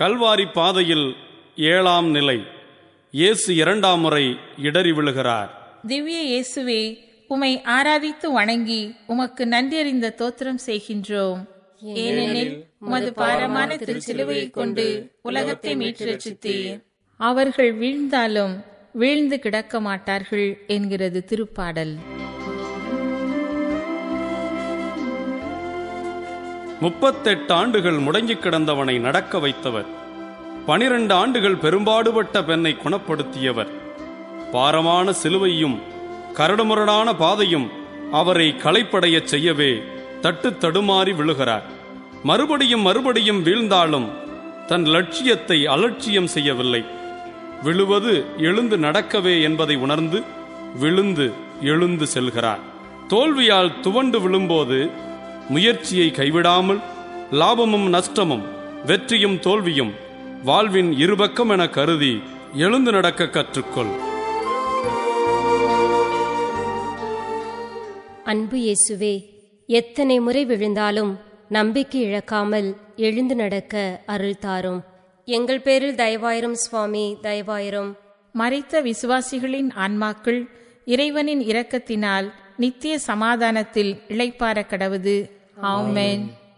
கல்வாரி பாதையில் ஏழாம் நிலை இயேசு இரண்டாம் முறை இடறி விழுகிறார் திவ்ய இயேசுவே உமை ஆராதித்து வணங்கி உமக்கு நன்றியறிந்த தோத்திரம் செய்கின்றோம் ஏனெனில் உமது பாரமான திருச்சிலுவையைக் கொண்டு உலகத்தை மீட்டு ரட்சித்தீர் அவர்கள் வீழ்ந்தாலும் வீழ்ந்து கிடக்க மாட்டார்கள் என்கிறது திருப்பாடல் முப்பத்தெட்டு ஆண்டுகள் முடங்கிக் கிடந்தவனை நடக்க வைத்தவர் பனிரெண்டு ஆண்டுகள் பெரும்பாடுபட்ட பெண்ணை குணப்படுத்தியவர் பாரமான சிலுவையும் கரடுமுரடான பாதையும் அவரை களைப்படையச் செய்யவே தட்டு தடுமாறி விழுகிறார் மறுபடியும் மறுபடியும் வீழ்ந்தாலும் தன் லட்சியத்தை அலட்சியம் செய்யவில்லை விழுவது எழுந்து நடக்கவே என்பதை உணர்ந்து விழுந்து எழுந்து செல்கிறார் தோல்வியால் துவண்டு விழும்போது முயற்சியை கைவிடாமல் லாபமும் நஷ்டமும் வெற்றியும் தோல்வியும் வாழ்வின் இருபக்கம் என கருதி எழுந்து நடக்க கற்றுக்கொள் அன்பு இயேசுவே எத்தனை முறை விழுந்தாலும் நம்பிக்கை இழக்காமல் எழுந்து நடக்க அருள் தாரும் எங்கள் பேரில் தயவாயிரும் சுவாமி தயவாயிரும் மறைத்த விசுவாசிகளின் ஆன்மாக்கள் இறைவனின் இரக்கத்தினால் நித்திய சமாதானத்தில் இளைப்பார கடவுது ஆமென்